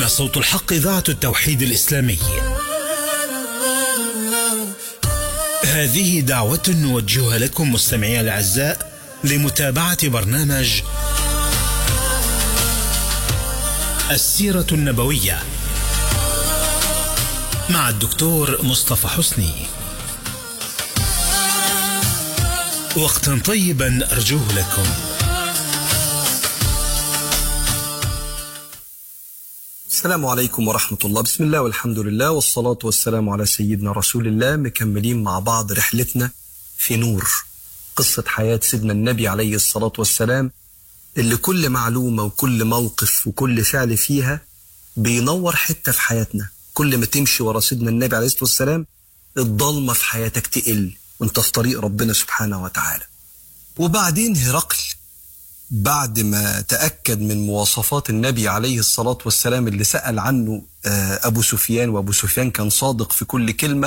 هنا صوت الحق إذاعة التوحيد الإسلامي هذه دعوة نوجهها لكم مستمعي الأعزاء لمتابعة برنامج السيرة النبوية مع الدكتور مصطفى حسني وقتا طيبا أرجوه لكم السلام عليكم ورحمة الله بسم الله والحمد لله والصلاة والسلام على سيدنا رسول الله مكملين مع بعض رحلتنا في نور قصة حياة سيدنا النبي عليه الصلاة والسلام اللي كل معلومة وكل موقف وكل فعل فيها بينور حتة في حياتنا كل ما تمشي ورا سيدنا النبي عليه الصلاة والسلام الضلمة في حياتك تقل وانت في طريق ربنا سبحانه وتعالى وبعدين هرقل بعد ما تأكد من مواصفات النبي عليه الصلاة والسلام اللي سأل عنه أبو سفيان وأبو سفيان كان صادق في كل كلمة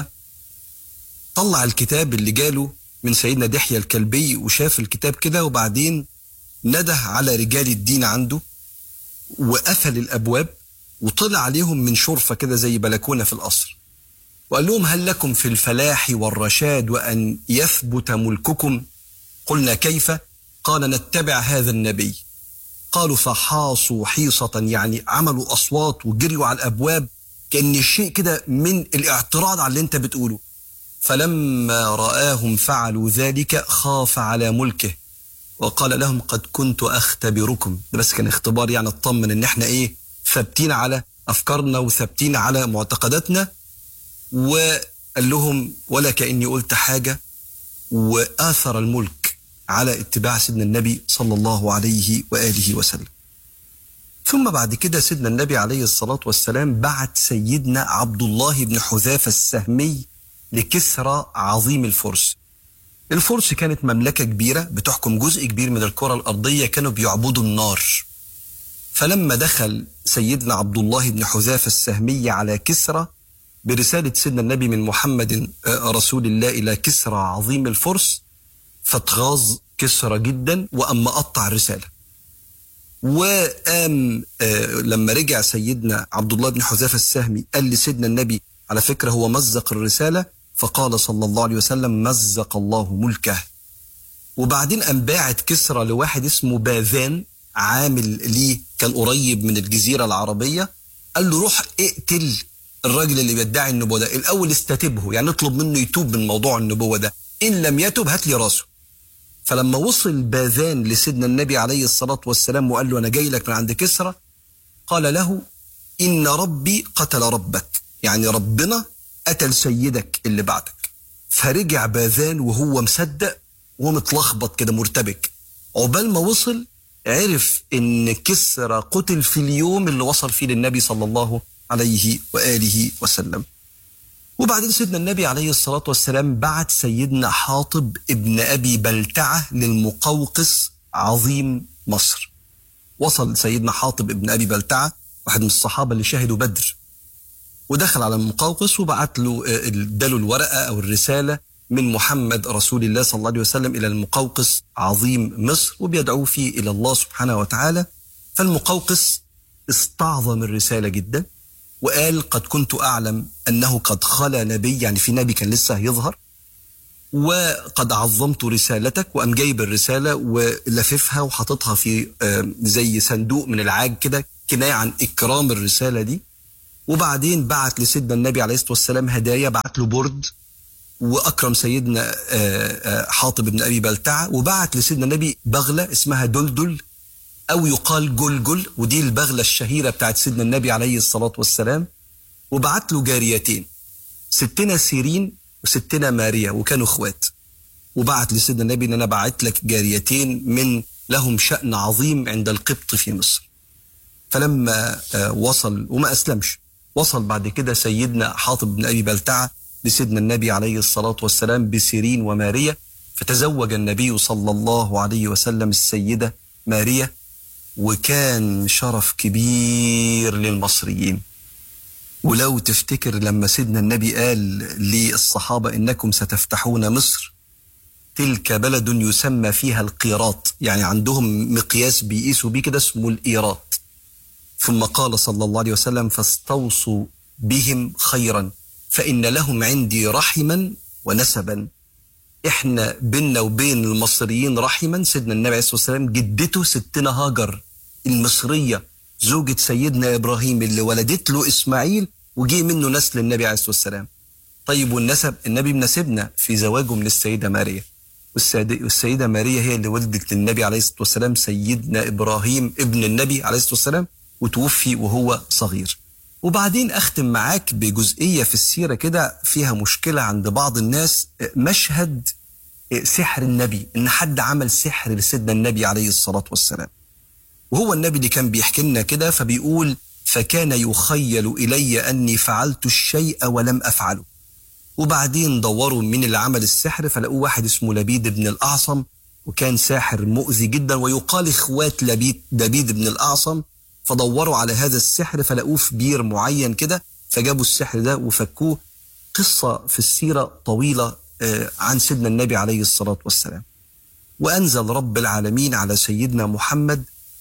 طلع الكتاب اللي جاله من سيدنا دحية الكلبي وشاف الكتاب كده وبعدين نده على رجال الدين عنده وقفل الأبواب وطلع عليهم من شرفة كده زي بلكونة في القصر وقال لهم هل لكم في الفلاح والرشاد وأن يثبت ملككم قلنا كيف قال نتبع هذا النبي قالوا فحاصوا حيصة يعني عملوا أصوات وجريوا على الأبواب كأن الشيء كده من الاعتراض على اللي انت بتقوله فلما رآهم فعلوا ذلك خاف على ملكه وقال لهم قد كنت أختبركم ده بس كان اختبار يعني اطمن ان احنا ايه ثابتين على أفكارنا وثابتين على معتقداتنا وقال لهم ولا كأني قلت حاجة وآثر الملك على اتباع سيدنا النبي صلى الله عليه وآله وسلم ثم بعد كده سيدنا النبي عليه الصلاة والسلام بعت سيدنا عبد الله بن حذافة السهمي لكسرى عظيم الفرس الفرس كانت مملكة كبيرة بتحكم جزء كبير من الكرة الأرضية كانوا بيعبدوا النار فلما دخل سيدنا عبد الله بن حذافة السهمي على كسرى برسالة سيدنا النبي من محمد رسول الله إلى كسرى عظيم الفرس فاتغاظ كسرى جدا وقام مقطع الرسالة وقام لما رجع سيدنا عبد الله بن حذافة السهمي قال لسيدنا النبي على فكرة هو مزق الرسالة فقال صلى الله عليه وسلم مزق الله ملكه وبعدين قام باعت كسرى لواحد اسمه باذان عامل ليه كان قريب من الجزيرة العربية قال له روح اقتل الراجل اللي بيدعي النبوة ده الأول استتبه يعني اطلب منه يتوب من موضوع النبوة ده إن لم يتب هات لي راسه فلما وصل باذان لسيدنا النبي عليه الصلاة والسلام وقال له أنا جاي لك من عند كسرى قال له إن ربي قتل ربك يعني ربنا قتل سيدك اللي بعدك فرجع باذان وهو مصدق ومتلخبط كده مرتبك عقبال ما وصل عرف ان كسرى قتل في اليوم اللي وصل فيه للنبي صلى الله عليه واله وسلم. وبعدين سيدنا النبي عليه الصلاه والسلام بعت سيدنا حاطب ابن ابي بلتعه للمقوقس عظيم مصر. وصل سيدنا حاطب ابن ابي بلتعه واحد من الصحابه اللي شهدوا بدر. ودخل على المقوقس وبعت له اداله الورقه او الرساله من محمد رسول الله صلى الله عليه وسلم الى المقوقس عظيم مصر وبيدعوه فيه الى الله سبحانه وتعالى فالمقوقس استعظم الرساله جدا وقال قد كنت اعلم انه قد خلا نبي يعني في نبي كان لسه هيظهر وقد عظمت رسالتك وقام جايب الرساله ولففها وحاططها في زي صندوق من العاج كده كنايه عن اكرام الرساله دي وبعدين بعت لسيدنا النبي عليه الصلاه والسلام هدايا بعت له برد واكرم سيدنا حاطب بن ابي بلتعه وبعت لسيدنا النبي بغله اسمها دلدل او يقال جلجل ودي البغله الشهيره بتاعت سيدنا النبي عليه الصلاه والسلام وبعت له جاريتين ستنا سيرين وستنا ماريا وكانوا اخوات وبعت لسيدنا النبي ان انا بعت لك جاريتين من لهم شان عظيم عند القبط في مصر فلما وصل وما اسلمش وصل بعد كده سيدنا حاطب بن ابي بلتعه لسيدنا النبي عليه الصلاة والسلام بسيرين وماريا فتزوج النبي صلى الله عليه وسلم السيدة ماريا وكان شرف كبير للمصريين ولو تفتكر لما سيدنا النبي قال للصحابة إنكم ستفتحون مصر تلك بلد يسمى فيها القيراط يعني عندهم مقياس بيقيسوا بيه كده اسمه الإيراط ثم قال صلى الله عليه وسلم فاستوصوا بهم خيرا فإن لهم عندي رحما ونسبا احنا بيننا وبين المصريين رحما سيدنا النبي عليه الصلاة والسلام جدته ستنا هاجر المصرية زوجة سيدنا إبراهيم اللي ولدت له إسماعيل وجي منه نسل النبي عليه الصلاة والسلام طيب والنسب النبي مناسبنا في زواجه من السيدة ماريا والسيدة, والسيدة ماريا هي اللي ولدت للنبي عليه الصلاة والسلام سيدنا إبراهيم ابن النبي عليه الصلاة والسلام وتوفي وهو صغير وبعدين أختم معاك بجزئية في السيرة كده فيها مشكلة عند بعض الناس مشهد سحر النبي إن حد عمل سحر لسيدنا النبي عليه الصلاة والسلام وهو النبي اللي كان بيحكي لنا كده فبيقول فكان يخيل إلي أني فعلت الشيء ولم أفعله وبعدين دوروا مين اللي عمل السحر فلقوا واحد اسمه لبيد بن الأعصم وكان ساحر مؤذي جدا ويقال إخوات لبيد دبيد بن الأعصم فدوروا على هذا السحر فلقوه في بير معين كده فجابوا السحر ده وفكوه قصة في السيرة طويلة عن سيدنا النبي عليه الصلاة والسلام وأنزل رب العالمين على سيدنا محمد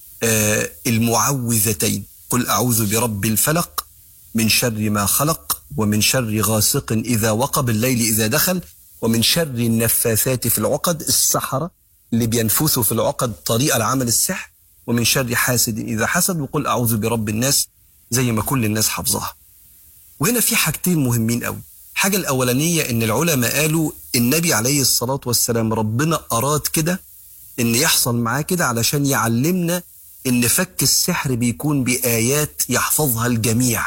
المعوذتين قل أعوذ برب الفلق من شر ما خلق ومن شر غاسق إذا وقب الليل إذا دخل ومن شر النفاثات في العقد السحرة اللي بينفثوا في العقد طريقة لعمل السحر ومن شر حاسد إذا حسد وقل أعوذ برب الناس زي ما كل الناس حافظاها وهنا في حاجتين مهمين قوي حاجة الأولانية إن العلماء قالوا النبي عليه الصلاة والسلام ربنا أراد كده إن يحصل معاه كده علشان يعلمنا إن فك السحر بيكون بآيات يحفظها الجميع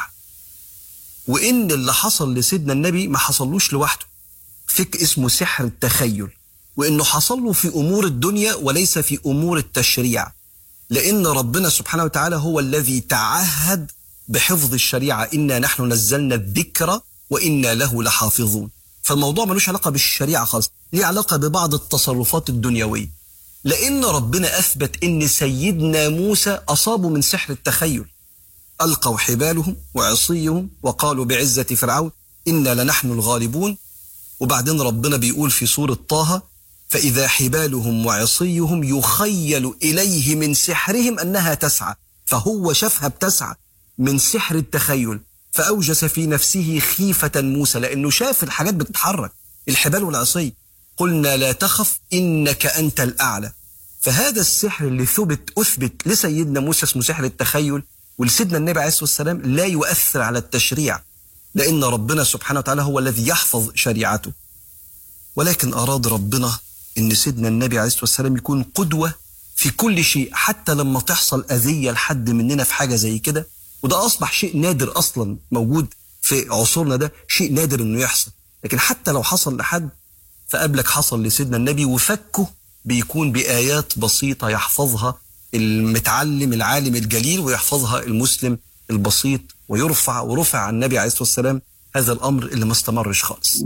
وإن اللي حصل لسيدنا النبي ما حصلوش لوحده فك اسمه سحر التخيل وإنه حصل له في أمور الدنيا وليس في أمور التشريع لأن ربنا سبحانه وتعالى هو الذي تعهد بحفظ الشريعة إنا نحن نزلنا الذكر وإنا له لحافظون فالموضوع ملوش علاقة بالشريعة خالص ليه علاقة ببعض التصرفات الدنيوية لأن ربنا أثبت إن سيدنا موسى أصابوا من سحر التخيل ألقوا حبالهم وعصيهم وقالوا بعزة فرعون إنا لنحن الغالبون وبعدين ربنا بيقول في سورة طه فإذا حبالهم وعصيهم يخيل إليه من سحرهم أنها تسعى فهو شافها بتسعى من سحر التخيل فأوجس في نفسه خيفة موسى لأنه شاف الحاجات بتتحرك الحبال والعصي قلنا لا تخف إنك أنت الأعلى فهذا السحر اللي ثبت أثبت لسيدنا موسى اسمه سحر التخيل ولسيدنا النبي عليه الصلاة والسلام لا يؤثر على التشريع لأن ربنا سبحانه وتعالى هو الذي يحفظ شريعته ولكن أراد ربنا ان سيدنا النبي عليه الصلاه والسلام يكون قدوه في كل شيء حتى لما تحصل اذيه لحد مننا في حاجه زي كده وده اصبح شيء نادر اصلا موجود في عصورنا ده شيء نادر انه يحصل لكن حتى لو حصل لحد فقبلك حصل لسيدنا النبي وفكه بيكون بايات بسيطه يحفظها المتعلم العالم الجليل ويحفظها المسلم البسيط ويرفع ورفع عن النبي عليه الصلاه والسلام هذا الامر اللي ما استمرش خالص.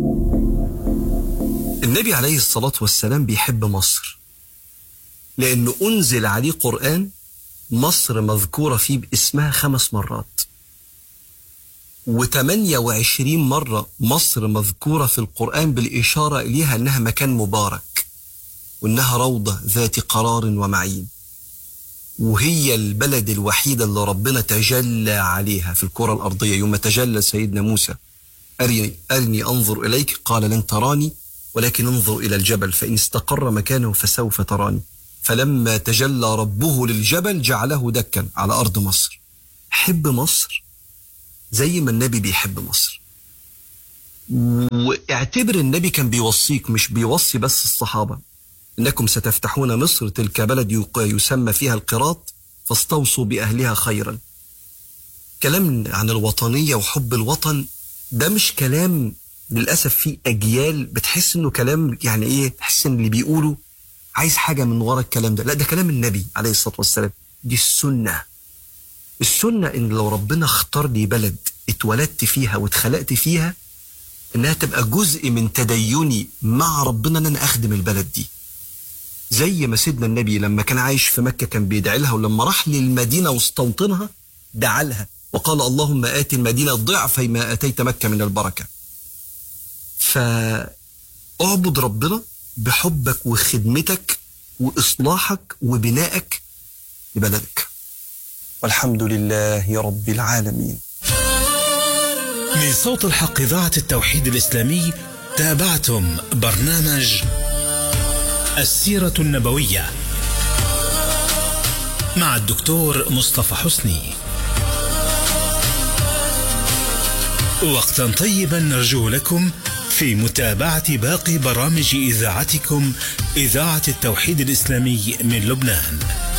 النبي عليه الصلاة والسلام بيحب مصر لأنه أنزل عليه قرآن مصر مذكورة فيه باسمها خمس مرات و28 مرة مصر مذكورة في القرآن بالإشارة إليها أنها مكان مبارك وأنها روضة ذات قرار ومعين وهي البلد الوحيدة اللي ربنا تجلى عليها في الكرة الأرضية يوم تجلى سيدنا موسى أرني, أرني أنظر إليك قال لن تراني ولكن انظر إلى الجبل فإن استقر مكانه فسوف تراني فلما تجلى ربه للجبل جعله دكا على أرض مصر حب مصر زي ما النبي بيحب مصر واعتبر النبي كان بيوصيك مش بيوصي بس الصحابة إنكم ستفتحون مصر تلك بلد يسمى فيها القراط فاستوصوا بأهلها خيرا كلام عن الوطنية وحب الوطن ده مش كلام للاسف في اجيال بتحس انه كلام يعني ايه تحس ان اللي بيقوله عايز حاجه من ورا الكلام ده لا ده كلام النبي عليه الصلاه والسلام دي السنه السنه ان لو ربنا اختار لي بلد اتولدت فيها واتخلقت فيها انها تبقى جزء من تديني مع ربنا ان انا اخدم البلد دي زي ما سيدنا النبي لما كان عايش في مكه كان بيدعي لها ولما راح للمدينه واستوطنها دعا لها وقال اللهم ات المدينه ضعفي ما اتيت مكه من البركه فاعبد ربنا بحبك وخدمتك واصلاحك وبنائك لبلدك والحمد لله رب العالمين من صوت الحق إذاعة التوحيد الإسلامي تابعتم برنامج السيرة النبوية مع الدكتور مصطفى حسني وقتا طيبا نرجو لكم في متابعة باقي برامج إذاعتكم إذاعة التوحيد الإسلامي من لبنان